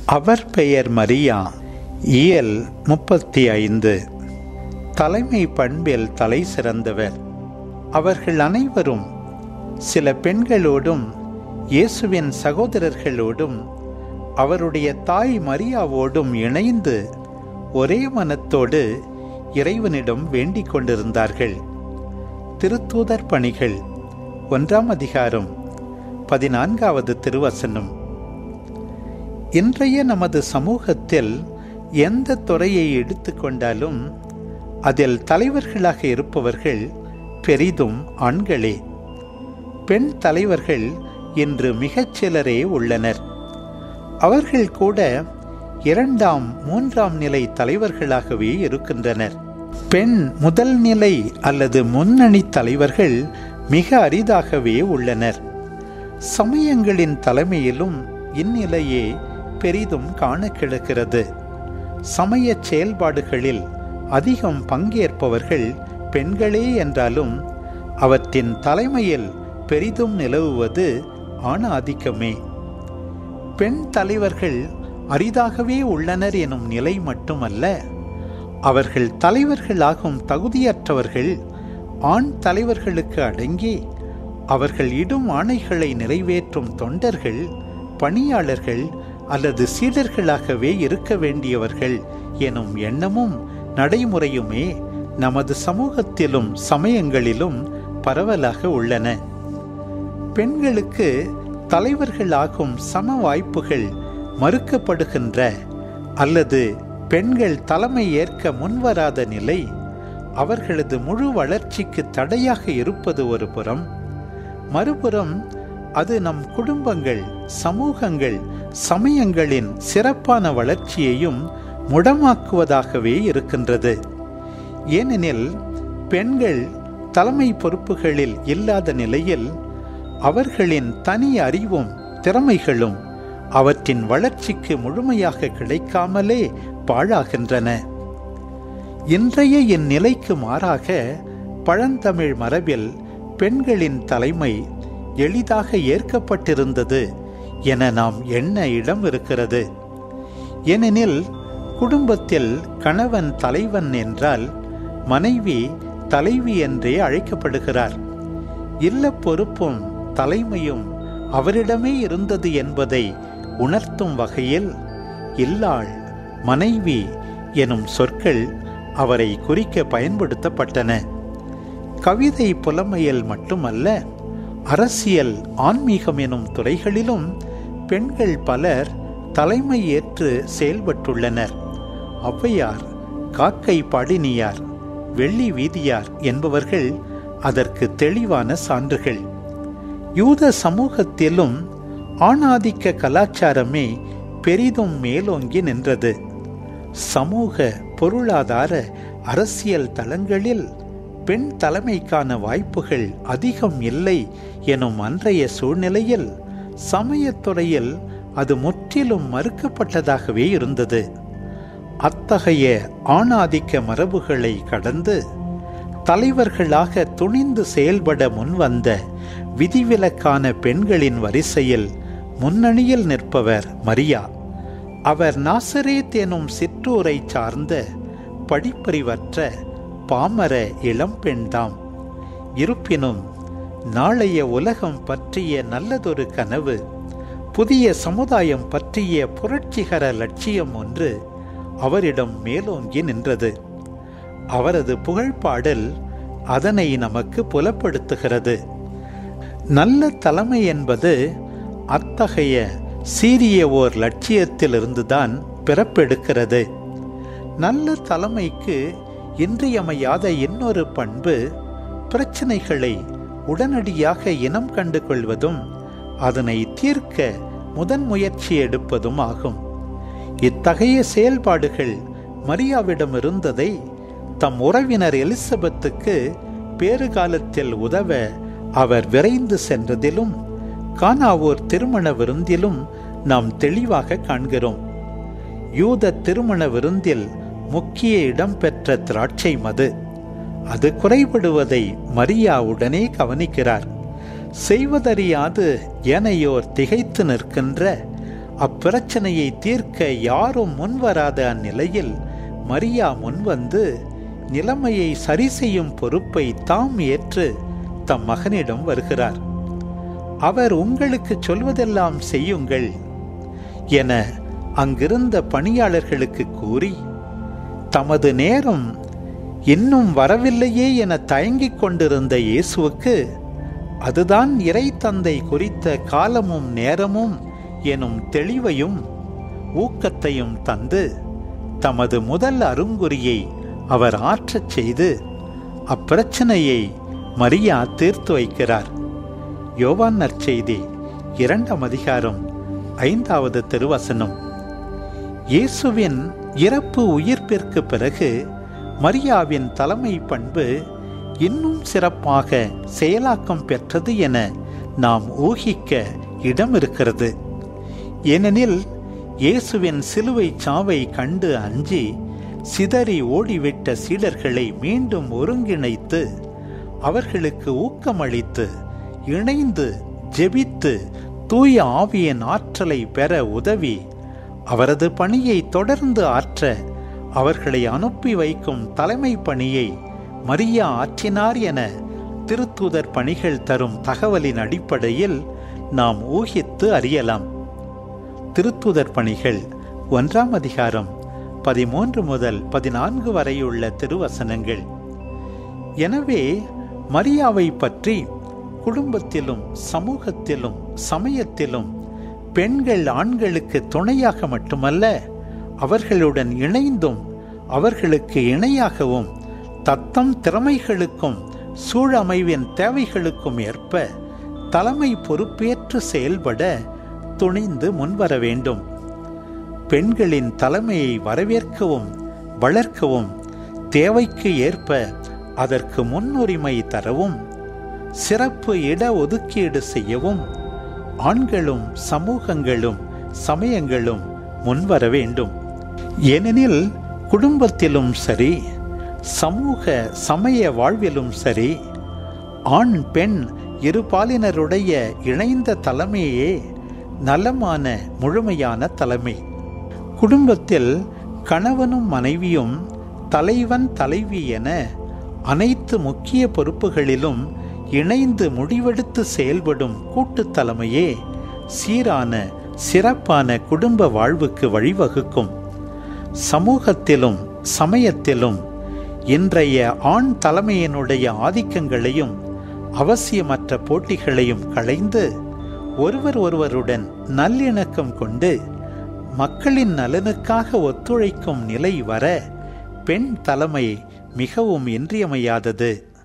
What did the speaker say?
அவர் பெயர் மரியா இயல் முப்பத்தி ஐந்து தலைமை பண்பில் தலை சிறந்தவர் அவர்கள் அனைவரும் சில பெண்களோடும் இயேசுவின் சகோதரர்களோடும் அவருடைய தாய் மரியாவோடும் இணைந்து ஒரே மனத்தோடு இறைவனிடம் வேண்டிக் கொண்டிருந்தார்கள் திருத்தூதர் பணிகள் ஒன்றாம் அதிகாரம் பதினான்காவது திருவசனம் இன்றைய நமது சமூகத்தில் எந்த துறையை எடுத்துக்கொண்டாலும் அதில் தலைவர்களாக இருப்பவர்கள் பெரிதும் ஆண்களே பெண் தலைவர்கள் இன்று மிகச் சிலரே உள்ளனர் அவர்கள் கூட இரண்டாம் மூன்றாம் நிலை தலைவர்களாகவே இருக்கின்றனர் பெண் முதல் நிலை அல்லது முன்னணி தலைவர்கள் மிக அரிதாகவே உள்ளனர் சமயங்களின் தலைமையிலும் இந்நிலையே பெரிதும் காண கிடக்கிறது சமய செயல்பாடுகளில் அதிகம் பங்கேற்பவர்கள் பெண்களே என்றாலும் அவற்றின் தலைமையில் பெரிதும் நிலவுவது ஆண ஆதிக்கமே பெண் தலைவர்கள் அரிதாகவே உள்ளனர் எனும் நிலை மட்டுமல்ல அவர்கள் தலைவர்களாகும் தகுதியற்றவர்கள் ஆண் தலைவர்களுக்கு அடங்கி அவர்கள் இடும் ஆணைகளை நிறைவேற்றும் தொண்டர்கள் பணியாளர்கள் அல்லது சீடர்களாகவே இருக்க வேண்டியவர்கள் எனும் எண்ணமும் நடைமுறையுமே நமது சமூகத்திலும் சமயங்களிலும் பரவலாக உள்ளன பெண்களுக்கு தலைவர்களாகும் சம வாய்ப்புகள் மறுக்கப்படுகின்ற அல்லது பெண்கள் தலைமை ஏற்க முன்வராத நிலை அவர்களது முழு வளர்ச்சிக்கு தடையாக இருப்பது ஒரு புறம் மறுபுறம் அது நம் குடும்பங்கள் சமூகங்கள் சமயங்களின் சிறப்பான வளர்ச்சியையும் முடமாக்குவதாகவே இருக்கின்றது ஏனெனில் பெண்கள் தலைமை பொறுப்புகளில் இல்லாத நிலையில் அவர்களின் தனி அறிவும் திறமைகளும் அவற்றின் வளர்ச்சிக்கு முழுமையாக கிடைக்காமலே பாழாகின்றன இன்றைய இந்நிலைக்கு மாறாக பழந்தமிழ் மரபில் பெண்களின் தலைமை எளிதாக ஏற்கப்பட்டிருந்தது என நாம் எண்ண இடம் இருக்கிறது ஏனெனில் குடும்பத்தில் கணவன் தலைவன் என்றால் மனைவி தலைவி என்றே அழைக்கப்படுகிறார் இல்ல பொறுப்பும் தலைமையும் அவரிடமே இருந்தது என்பதை உணர்த்தும் வகையில் இல்லாள் மனைவி எனும் சொற்கள் அவரை குறிக்க பயன்படுத்தப்பட்டன கவிதை புலமையில் மட்டுமல்ல அரசியல் ஆன்மீகம் எனும் துறைகளிலும் பெண்கள் பலர் தலைமை ஏற்று செயல்பட்டுள்ளனர் ஔவையார் காக்கை பாடினியார் வெள்ளி வீதியார் என்பவர்கள் அதற்கு தெளிவான சான்றுகள் யூத சமூகத்திலும் ஆணாதிக்க கலாச்சாரமே பெரிதும் மேலோங்கி நின்றது சமூக பொருளாதார அரசியல் தளங்களில் பெண் தலைமைக்கான வாய்ப்புகள் அதிகம் இல்லை எனும் அன்றைய சூழ்நிலையில் சமயத்துறையில் அது முற்றிலும் மறுக்கப்பட்டதாகவே இருந்தது அத்தகைய ஆணாதிக்க மரபுகளை கடந்து தலைவர்களாக துணிந்து செயல்பட முன்வந்த விதிவிலக்கான பெண்களின் வரிசையில் முன்னணியில் நிற்பவர் மரியா அவர் நாசரேத் எனும் சிற்றூரை சார்ந்த படிப்பறிவற்ற பாமர இளம்பெண்தாம் இருப்பினும் நாளைய உலகம் பற்றிய நல்லதொரு கனவு புதிய சமுதாயம் பற்றிய புரட்சிகர லட்சியம் ஒன்று அவரிடம் மேலோங்கி நின்றது அவரது புகழ்பாடல் அதனை நமக்கு புலப்படுத்துகிறது நல்ல தலைமை என்பது அத்தகைய சீரிய ஓர் லட்சியத்திலிருந்துதான் பிறப்பெடுக்கிறது நல்ல தலைமைக்கு இன்றியமையாத இன்னொரு பண்பு பிரச்சனைகளை உடனடியாக இனம் கண்டு கொள்வதும் அதனை தீர்க்க முதன் முயற்சி எடுப்பதும் ஆகும் இத்தகைய செயல்பாடுகள் மரியாவிடம் இருந்ததை தம் உறவினர் எலிசபெத்துக்கு பேறுகாலத்தில் உதவ அவர் விரைந்து சென்றதிலும் கானாவூர் திருமண விருந்திலும் நாம் தெளிவாக காண்கிறோம் யூத திருமண விருந்தில் முக்கிய இடம் பெற்ற திராட்சை மது அது குறைபடுவதை மரியா உடனே கவனிக்கிறார் செய்வதறியாது ஏனையோர் திகைத்து நிற்கின்ற அப்பிரச்சனையை தீர்க்க யாரும் முன்வராத அந்நிலையில் மரியா முன்வந்து நிலைமையை சரி செய்யும் பொறுப்பை தாம் ஏற்று தம் மகனிடம் வருகிறார் அவர் உங்களுக்கு சொல்வதெல்லாம் செய்யுங்கள் என அங்கிருந்த பணியாளர்களுக்கு கூறி தமது நேரம் இன்னும் வரவில்லையே என தயங்கிக் கொண்டிருந்த இயேசுவுக்கு அதுதான் இறை தந்தை குறித்த காலமும் நேரமும் எனும் தெளிவையும் ஊக்கத்தையும் தந்து தமது முதல் அருங்குறியை அவர் ஆற்றச் செய்து அப்பிரச்சனையை மரியா தீர்த்து வைக்கிறார் யோவான் நற்செய்தி இரண்டாம் அதிகாரம் ஐந்தாவது திருவசனம் இயேசுவின் இறப்பு உயிர்ப்பிற்கு பிறகு மரியாவின் தலைமை பண்பு இன்னும் சிறப்பாக செயலாக்கம் பெற்றது என நாம் ஊகிக்க இடம் இருக்கிறது ஏனெனில் இயேசுவின் சிலுவை சாவை கண்டு அஞ்சி சிதறி ஓடிவிட்ட சீடர்களை மீண்டும் ஒருங்கிணைத்து அவர்களுக்கு ஊக்கமளித்து இணைந்து ஜெபித்து தூய ஆவியின் ஆற்றலை பெற உதவி அவரது பணியை தொடர்ந்து ஆற்ற அவர்களை அனுப்பி வைக்கும் தலைமை பணியை மரியா ஆற்றினார் என திருத்தூதர் பணிகள் தரும் தகவலின் அடிப்படையில் நாம் ஊகித்து அறியலாம் திருத்தூதர் பணிகள் ஒன்றாம் அதிகாரம் பதிமூன்று முதல் பதினான்கு வரையுள்ள திருவசனங்கள் எனவே மரியாவை பற்றி குடும்பத்திலும் சமூகத்திலும் சமயத்திலும் பெண்கள் ஆண்களுக்கு துணையாக மட்டுமல்ல அவர்களுடன் இணைந்தும் அவர்களுக்கு இணையாகவும் தத்தம் திறமைகளுக்கும் சூழமைவின் தேவைகளுக்கும் ஏற்ப தலைமை பொறுப்பேற்று செயல்பட துணிந்து முன்வர வேண்டும் பெண்களின் தலைமையை வரவேற்கவும் வளர்க்கவும் தேவைக்கு ஏற்ப அதற்கு முன்னுரிமை தரவும் சிறப்பு இட ஒதுக்கீடு செய்யவும் ஆண்களும் சமூகங்களும் சமயங்களும் முன்வர வேண்டும் ஏனெனில் குடும்பத்திலும் சரி சமூக சமய வாழ்விலும் சரி ஆண் பெண் இருபாலினருடைய இணைந்த தலைமையே நலமான முழுமையான தலைமை குடும்பத்தில் கணவனும் மனைவியும் தலைவன் தலைவி என அனைத்து முக்கிய பொறுப்புகளிலும் இணைந்து முடிவெடுத்து செயல்படும் கூட்டுத் தலைமையே சீரான சிறப்பான குடும்ப வாழ்வுக்கு வழிவகுக்கும் சமூகத்திலும் சமயத்திலும் இன்றைய ஆண் தலைமையினுடைய ஆதிக்கங்களையும் அவசியமற்ற போட்டிகளையும் களைந்து ஒருவர் ஒருவருடன் நல்லிணக்கம் கொண்டு மக்களின் நலனுக்காக ஒத்துழைக்கும் நிலை வர பெண் தலைமை மிகவும் இன்றியமையாதது